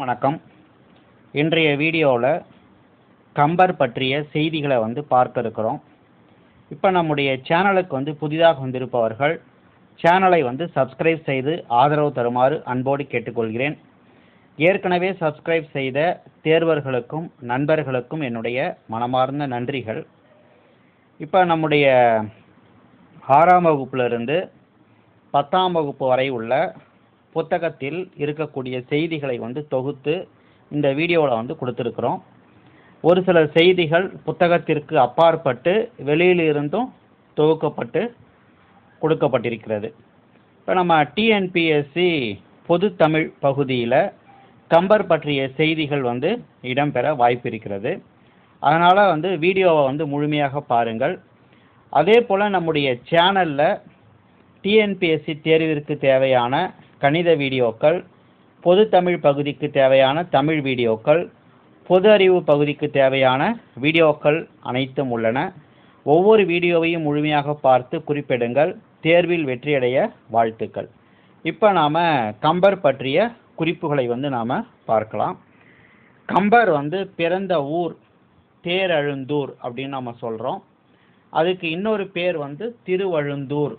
வணக்கம் இன்றைய வீடியோவில் கம்பர் பற்றிய செய்திகளை வந்து பார்க்க இருக்கிறோம் இப்போ நம்முடைய சேனலுக்கு வந்து புதிதாக வந்திருப்பவர்கள் சேனலை வந்து சப்ஸ்கிரைப் செய்து ஆதரவு தருமாறு அன்போடு கேட்டுக்கொள்கிறேன் ஏற்கனவே சப்ஸ்கிரைப் செய்த தேர்வர்களுக்கும் நண்பர்களுக்கும் என்னுடைய மனமார்ந்த நன்றிகள் இப்போ நம்முடைய ஆறாம் வகுப்பிலிருந்து பத்தாம் வகுப்பு வரை உள்ள புத்தகத்தில் இருக்கக்கூடிய செய்திகளை வந்து தொகுத்து இந்த வீடியோவில் வந்து கொடுத்துருக்குறோம் ஒரு சில செய்திகள் புத்தகத்திற்கு அப்பாற்பட்டு வெளியிலிருந்தும் தொகுக்கப்பட்டு கொடுக்கப்பட்டிருக்கிறது இப்போ நம்ம டிஎன்பிஎஸ்சி பொது தமிழ் பகுதியில் கம்பர் பற்றிய செய்திகள் வந்து இடம்பெற வாய்ப்பு இருக்கிறது அதனால் வந்து வீடியோவை வந்து முழுமையாக பாருங்கள் அதே போல் நம்முடைய சேனலில் டிஎன்பிஎஸ்சி தேர்விற்கு தேவையான கணித வீடியோக்கள் பொது தமிழ் பகுதிக்கு தேவையான தமிழ் வீடியோக்கள் பொது அறிவு பகுதிக்கு தேவையான வீடியோக்கள் அனைத்தும் உள்ளன ஒவ்வொரு வீடியோவையும் முழுமையாக பார்த்து குறிப்பிடுங்கள் தேர்வில் வெற்றியடைய வாழ்த்துக்கள் இப்போ நாம் கம்பர் பற்றிய குறிப்புகளை வந்து நாம் பார்க்கலாம் கம்பர் வந்து பிறந்த ஊர் தேரழுந்தூர் அப்படின்னு நம்ம சொல்கிறோம் அதுக்கு இன்னொரு பேர் வந்து திருவழுந்தூர்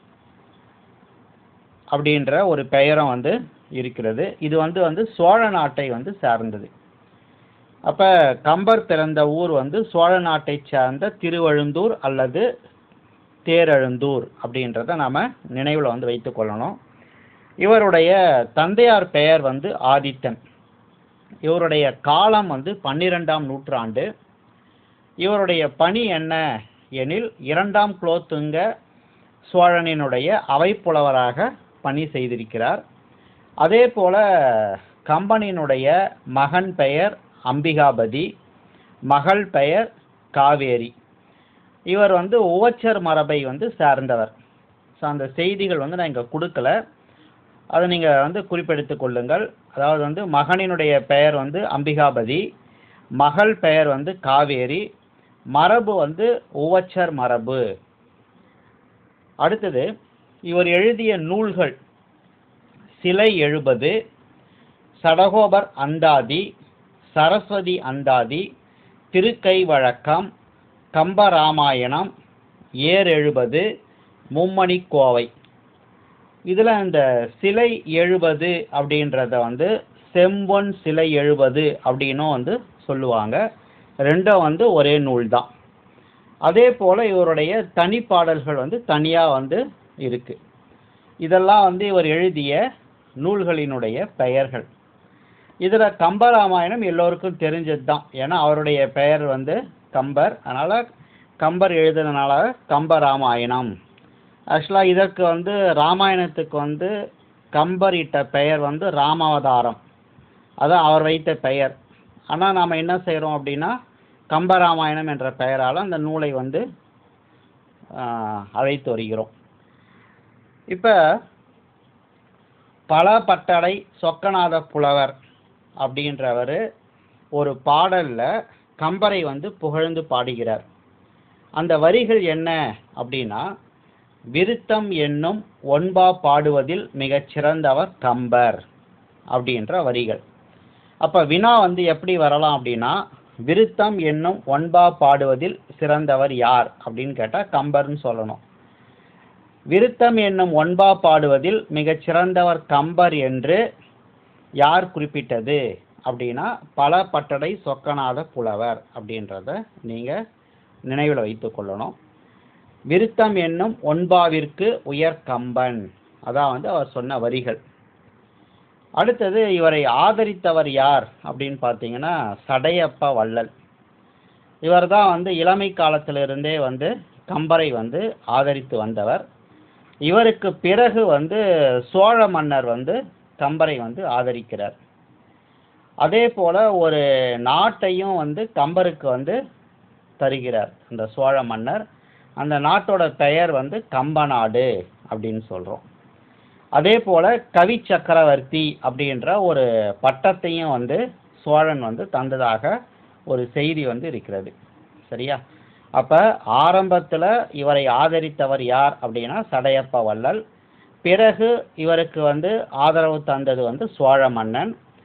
அப்படின்ற ஒரு பெயரும் வந்து இருக்கிறது இது வந்து வந்து சோழ நாட்டை வந்து சார்ந்தது அப்போ கம்பர் பிறந்த ஊர் வந்து சோழ நாட்டை சார்ந்த திருவழுந்தூர் அல்லது தேரழுந்தூர் அப்படின்றத நாம் நினைவில் வந்து வைத்துக்கொள்ளணும் இவருடைய தந்தையார் பெயர் வந்து ஆதித்தன் இவருடைய காலம் வந்து பன்னிரெண்டாம் நூற்றாண்டு இவருடைய பணி என்ன எனில் இரண்டாம் குலோத்துங்க சோழனினுடைய அவைப்புலவராக பணி செய்திருக்கிறார் அதே போல கம்பனினுடைய மகன் பெயர் அம்பிகாபதி மகள் பெயர் காவேரி இவர் வந்து உவச்சர் மரபை வந்து சார்ந்தவர் ஸோ அந்த செய்திகள் வந்து நான் இங்கே கொடுக்கல அதை நீங்கள் வந்து குறிப்பெடுத்து கொள்ளுங்கள் அதாவது வந்து மகனினுடைய பெயர் வந்து அம்பிகாபதி மகள் பெயர் வந்து காவேரி மரபு வந்து உவச்சர் மரபு அடுத்தது இவர் எழுதிய நூல்கள் சிலை எழுபது சடகோபர் அந்தாதி சரஸ்வதி அந்தாதி திருக்கை வழக்கம் கம்பராமாயணம் ஏர் எழுபது மும்மணி கோவை இதில் இந்த சிலை எழுபது அப்படின்றத வந்து செம்பொன் சிலை எழுபது அப்படின்னும் வந்து சொல்லுவாங்க ரெண்டும் வந்து ஒரே நூல் தான் அதே போல் இவருடைய தனிப்பாடல்கள் வந்து தனியாக வந்து இருக்குது இதெல்லாம் வந்து இவர் எழுதிய நூல்களினுடைய பெயர்கள் இதில் கம்பராமாயணம் எல்லோருக்கும் தெரிஞ்சது தான் ஏன்னா அவருடைய பெயர் வந்து கம்பர் அதனால் கம்பர் எழுதுனதுனால கம்பராமாயணம் ஆக்சுவலாக இதற்கு வந்து ராமாயணத்துக்கு வந்து கம்பர் இட்ட பெயர் வந்து ராமாவதாரம் அதான் அவர் வைத்த பெயர் ஆனால் நாம் என்ன செய்கிறோம் அப்படின்னா கம்பராமாயணம் என்ற பெயரால் அந்த நூலை வந்து அழைத்து வருகிறோம் இப்போ பல பட்டடை சொக்கநாத புலவர் அப்படின்றவர் ஒரு பாடலில் கம்பரை வந்து புகழ்ந்து பாடுகிறார் அந்த வரிகள் என்ன அப்படின்னா விருத்தம் என்னும் ஒன்பா பாடுவதில் மிகச் சிறந்தவர் கம்பர் அப்படின்ற வரிகள் அப்போ வினா வந்து எப்படி வரலாம் அப்படின்னா விருத்தம் என்னும் ஒன்பா பாடுவதில் சிறந்தவர் யார் அப்படின்னு கேட்டால் கம்பர்னு சொல்லணும் விருத்தம் என்னும் ஒன்பா பாடுவதில் மிகச் சிறந்தவர் கம்பர் என்று யார் குறிப்பிட்டது அப்படின்னா பல பட்டடை சொக்கநாத புலவர் அப்படின்றத நீங்கள் நினைவில் வைத்து கொள்ளணும் விருத்தம் என்னும் ஒன்பாவிற்கு உயர் கம்பன் அதான் வந்து அவர் சொன்ன வரிகள் அடுத்தது இவரை ஆதரித்தவர் யார் அப்படின்னு பார்த்தீங்கன்னா சடையப்ப வள்ளல் இவர் தான் வந்து இளமை காலத்திலிருந்தே வந்து கம்பரை வந்து ஆதரித்து வந்தவர் இவருக்கு பிறகு வந்து சோழ மன்னர் வந்து கம்பரை வந்து ஆதரிக்கிறார் அதே போல் ஒரு நாட்டையும் வந்து கம்பருக்கு வந்து தருகிறார் அந்த சோழ மன்னர் அந்த நாட்டோட பெயர் வந்து கம்பநாடு அப்படின்னு சொல்கிறோம் அதே போல் கவி சக்கரவர்த்தி அப்படின்ற ஒரு பட்டத்தையும் வந்து சோழன் வந்து தந்ததாக ஒரு செய்தி வந்து இருக்கிறது சரியா அப்போ ஆரம்பத்தில் இவரை ஆதரித்தவர் யார் அப்படின்னா சடையப்ப வள்ளல் பிறகு இவருக்கு வந்து ஆதரவு தந்தது வந்து சோழ மன்னன்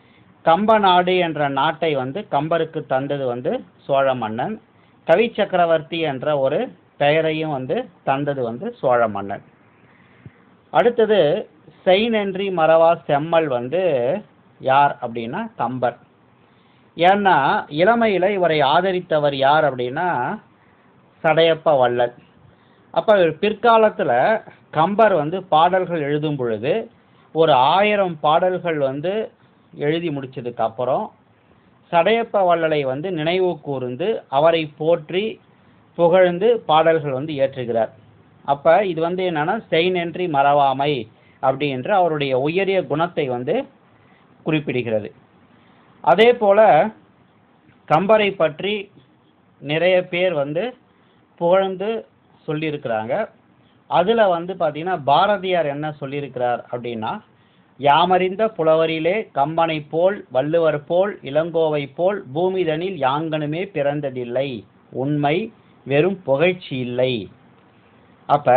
கம்ப நாடு என்ற நாட்டை வந்து கம்பருக்கு தந்தது வந்து சோழ மன்னன் கவி சக்கரவர்த்தி என்ற ஒரு பெயரையும் வந்து தந்தது வந்து சோழ மன்னன் அடுத்தது செய்நன்றி மறவா செம்மல் வந்து யார் அப்படின்னா கம்பர் ஏன்னா இளமையில இவரை ஆதரித்தவர் யார் அப்படின்னா சடையப்ப வள்ளல் அப்ப பிற்காலத்துல கம்பர் வந்து பாடல்கள் எழுதும் பொழுது ஒரு ஆயிரம் பாடல்கள் வந்து எழுதி முடிச்சதுக்கு அப்புறம் சடையப்ப வள்ளலை வந்து நினைவு கூர்ந்து அவரை போற்றி புகழ்ந்து பாடல்கள் வந்து இயற்றுகிறார் அப்ப இது வந்து என்னன்னா செய்நன்றி மறவாமை அப்படின்ற அவருடைய உயரிய குணத்தை வந்து குறிப்பிடுகிறது அதே போல கம்பரை பற்றி நிறைய பேர் வந்து புகழ்ந்து சொல்லியிருக்கிறாங்க அதுல வந்து பாத்தீங்கன்னா பாரதியார் என்ன சொல்லியிருக்கிறார் அப்படின்னா யாமறிந்த புலவரிலே கம்பனை போல் வள்ளுவர் போல் இளங்கோவை போல் பூமிதனில் யாங்கனுமே பிறந்ததில்லை உண்மை வெறும் புகழ்ச்சி இல்லை அப்ப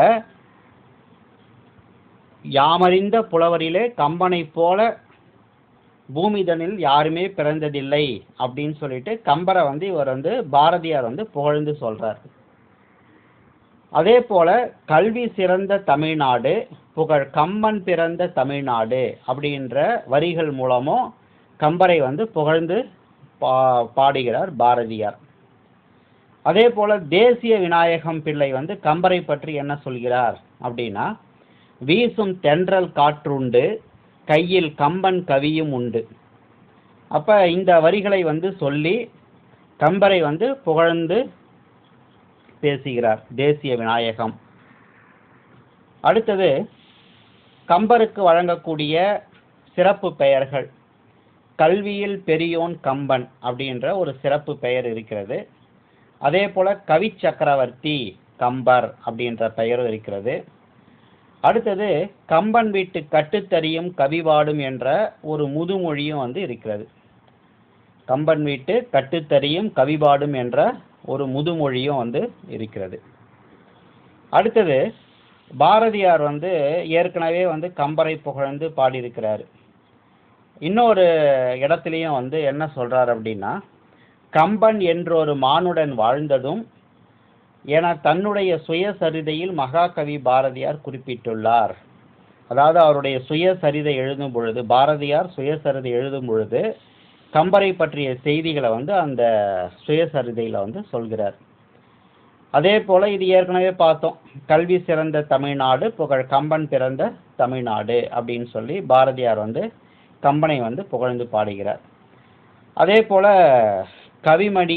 யாமறிந்த புலவரிலே கம்பனை போல பூமிதனில் யாருமே பிறந்ததில்லை அப்படின்னு சொல்லிட்டு கம்பரை வந்து இவர் வந்து பாரதியார் வந்து புகழ்ந்து சொல்றார் அதே போல கல்வி சிறந்த தமிழ்நாடு புகழ் கம்பன் பிறந்த தமிழ்நாடு அப்படின்ற வரிகள் மூலமும் கம்பரை வந்து புகழ்ந்து பா பாடுகிறார் பாரதியார் அதே போல தேசிய விநாயகம் பிள்ளை வந்து கம்பரை பற்றி என்ன சொல்கிறார் அப்படின்னா வீசும் தென்றல் காற்றுண்டு கையில் கம்பன் கவியும் உண்டு அப்ப இந்த வரிகளை வந்து சொல்லி கம்பரை வந்து புகழ்ந்து பேசுகிறார் தேசிய விநாயகம் அடுத்தது கம்பருக்கு வழங்கக்கூடிய சிறப்பு பெயர்கள் கல்வியில் பெரியோன் கம்பன் அப்படின்ற ஒரு சிறப்பு பெயர் இருக்கிறது அதே போல கவி சக்கரவர்த்தி கம்பர் அப்படின்ற பெயரும் இருக்கிறது அடுத்தது கம்பன் வீட்டு கட்டுத்தறியும் கவிபாடும் என்ற ஒரு முதுமொழியும் வந்து இருக்கிறது கம்பன் வீட்டு கட்டுத்தறியும் கவிபாடும் என்ற ஒரு முதுமொழியும் வந்து இருக்கிறது அடுத்தது பாரதியார் வந்து ஏற்கனவே வந்து கம்பரை புகழ்ந்து பாடியிருக்கிறாரு இன்னொரு இடத்துலையும் வந்து என்ன சொல்றார் அப்படின்னா கம்பன் என்றொரு மானுடன் வாழ்ந்ததும் என தன்னுடைய சுயசரிதையில் மகாகவி பாரதியார் குறிப்பிட்டுள்ளார் அதாவது அவருடைய சுயசரிதை எழுதும் பொழுது பாரதியார் சுயசரிதை எழுதும் பொழுது கம்பரை பற்றிய செய்திகளை வந்து அந்த சுயசரிதையில வந்து சொல்கிறார் அதே போல இது ஏற்கனவே பார்த்தோம் கல்வி சிறந்த தமிழ்நாடு புகழ் கம்பன் பிறந்த தமிழ்நாடு அப்படின்னு சொல்லி பாரதியார் வந்து கம்பனை வந்து புகழ்ந்து பாடுகிறார் அதே போல கவிமணி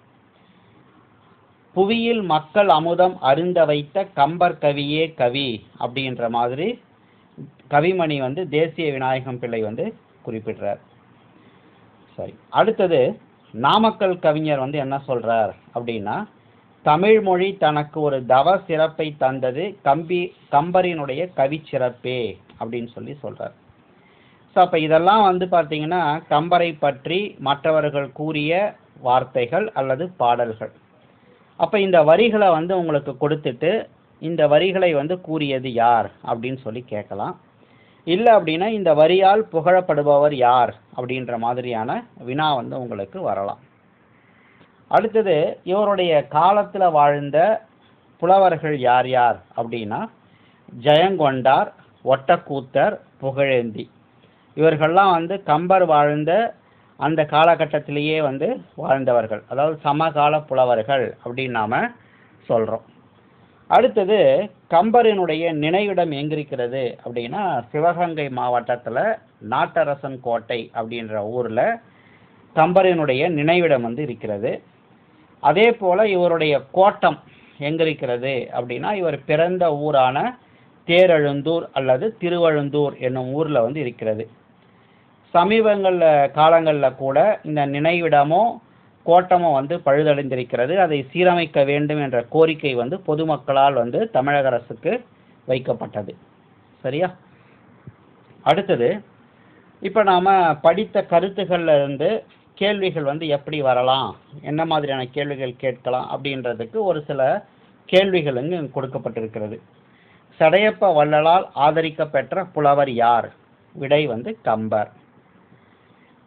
புவியில் மக்கள் அமுதம் அருந்த வைத்த கம்பர் கவியே கவி அப்படின்ற மாதிரி கவிமணி வந்து தேசிய விநாயகம் பிள்ளை வந்து குறிப்பிடுறார் சரி அடுத்தது நாமக்கல் கவிஞர் வந்து என்ன சொல்றார் அப்படின்னா தமிழ் மொழி தனக்கு ஒரு தவ சிறப்பை தந்தது கம்பி கம்பரினுடைய கவி சிறப்பே அப்படின்னு சொல்லி சொல்றார் ஸோ அப்போ இதெல்லாம் வந்து பார்த்தீங்கன்னா கம்பரை பற்றி மற்றவர்கள் கூறிய வார்த்தைகள் அல்லது பாடல்கள் அப்போ இந்த வரிகளை வந்து உங்களுக்கு கொடுத்துட்டு இந்த வரிகளை வந்து கூறியது யார் அப்படின்னு சொல்லி கேட்கலாம் இல்லை அப்படின்னா இந்த வரியால் புகழப்படுபவர் யார் அப்படின்ற மாதிரியான வினா வந்து உங்களுக்கு வரலாம் அடுத்தது இவருடைய காலத்தில் வாழ்ந்த புலவர்கள் யார் யார் அப்படின்னா ஜெயங்கொண்டார் ஒட்டக்கூத்தர் புகழேந்தி இவர்கள்லாம் வந்து கம்பர் வாழ்ந்த அந்த காலகட்டத்திலேயே வந்து வாழ்ந்தவர்கள் அதாவது சமகால புலவர்கள் அப்படின்னு நாம சொல்றோம் அடுத்தது கம்பரினுடைய நினைவிடம் எங்கிருக்கிறது அப்படின்னா சிவகங்கை மாவட்டத்துல நாட்டரசன் கோட்டை அப்படின்ற ஊர்ல கம்பரினுடைய நினைவிடம் வந்து இருக்கிறது அதே போல இவருடைய கோட்டம் எங்க இருக்கிறது அப்படின்னா இவர் பிறந்த ஊரான தேரெழுந்தூர் அல்லது திருவழுந்தூர் என்னும் ஊர்ல வந்து இருக்கிறது சமீபங்கள்ல காலங்கள்ல கூட இந்த நினைவிடமும் கோட்டமும் வந்து பழுதடைந்திருக்கிறது அதை சீரமைக்க வேண்டும் என்ற கோரிக்கை வந்து பொதுமக்களால் வந்து தமிழக அரசுக்கு வைக்கப்பட்டது சரியா அடுத்தது இப்போ நாம் படித்த கருத்துக்கள்ல இருந்து கேள்விகள் வந்து எப்படி வரலாம் என்ன மாதிரியான கேள்விகள் கேட்கலாம் அப்படின்றதுக்கு ஒரு சில கேள்விகள் இங்கு கொடுக்கப்பட்டிருக்கிறது சடையப்ப வள்ளலால் ஆதரிக்கப்பெற்ற புலவர் யார் விடை வந்து கம்பர்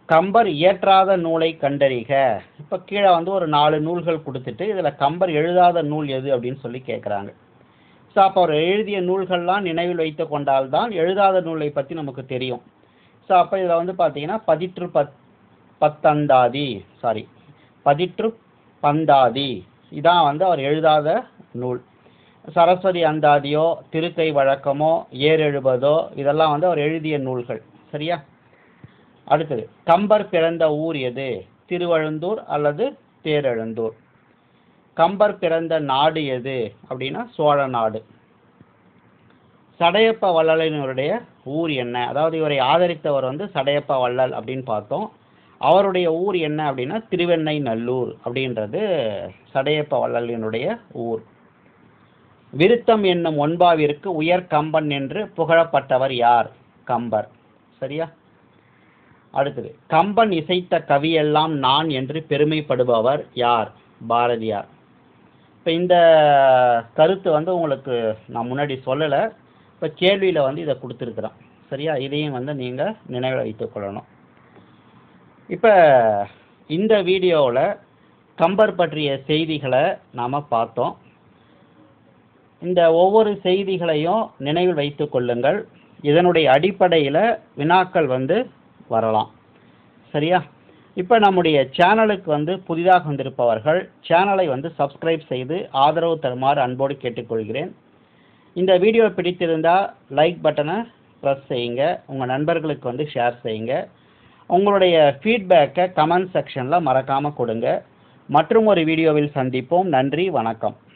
கம்பர் இயற்றாத நூலை கண்டறிக இப்போ கீழே வந்து ஒரு நாலு நூல்கள் கொடுத்துட்டு இதில் கம்பர் எழுதாத நூல் எது அப்படின்னு சொல்லி கேட்குறாங்க ஸோ அப்போ அவர் எழுதிய நூல்கள்லாம் நினைவில் வைத்து கொண்டால்தான் எழுதாத நூலை பற்றி நமக்கு தெரியும் ஸோ அப்போ இதில் வந்து பார்த்தீங்கன்னா பதிற்று பத் பத்தந்தாதி சாரி பதிற்று பந்தாதி இதான் வந்து அவர் எழுதாத நூல் சரஸ்வதி அந்தாதியோ திருக்கை வழக்கமோ ஏறெழுபதோ இதெல்லாம் வந்து அவர் எழுதிய நூல்கள் சரியா அடுத்தது கம்பர் பிறந்த ஊர் எது திருவழுந்தூர் அல்லது தேரெழுந்தூர் கம்பர் பிறந்த நாடு எது அப்படின்னா சோழ நாடு சடையப்ப வள்ளலினுடைய ஊர் என்ன அதாவது இவரை ஆதரித்தவர் வந்து சடையப்ப வள்ளல் அப்படின்னு பார்த்தோம் அவருடைய ஊர் என்ன அப்படின்னா திருவெண்ணை நல்லூர் அப்படின்றது சடையப்ப வள்ளலினுடைய ஊர் விருத்தம் என்னும் ஒன்பாவிற்கு உயர் கம்பன் என்று புகழப்பட்டவர் யார் கம்பர் சரியா அடுத்தது கம்பன் இசைத்த கவியெல்லாம் நான் என்று பெருமைப்படுபவர் யார் பாரதியார் இப்போ இந்த கருத்து வந்து உங்களுக்கு நான் முன்னாடி சொல்லலை இப்போ கேள்வியில் வந்து இதை கொடுத்துருக்குறேன் சரியா இதையும் வந்து நீங்கள் நினைவில் வைத்துக் கொள்ளணும் இப்போ இந்த வீடியோவில் கம்பர் பற்றிய செய்திகளை நாம் பார்த்தோம் இந்த ஒவ்வொரு செய்திகளையும் நினைவில் வைத்துக் கொள்ளுங்கள் இதனுடைய அடிப்படையில் வினாக்கள் வந்து வரலாம் சரியா இப்போ நம்முடைய சேனலுக்கு வந்து புதிதாக வந்திருப்பவர்கள் சேனலை வந்து சப்ஸ்கிரைப் செய்து ஆதரவு தருமாறு அன்போடு கேட்டுக்கொள்கிறேன் இந்த வீடியோ பிடித்திருந்தால் லைக் பட்டனை ப்ரெஸ் செய்யுங்க உங்கள் நண்பர்களுக்கு வந்து ஷேர் செய்யுங்க உங்களுடைய ஃபீட்பேக்கை கமெண்ட் செக்ஷனில் மறக்காமல் கொடுங்க மற்றும் ஒரு வீடியோவில் சந்திப்போம் நன்றி வணக்கம்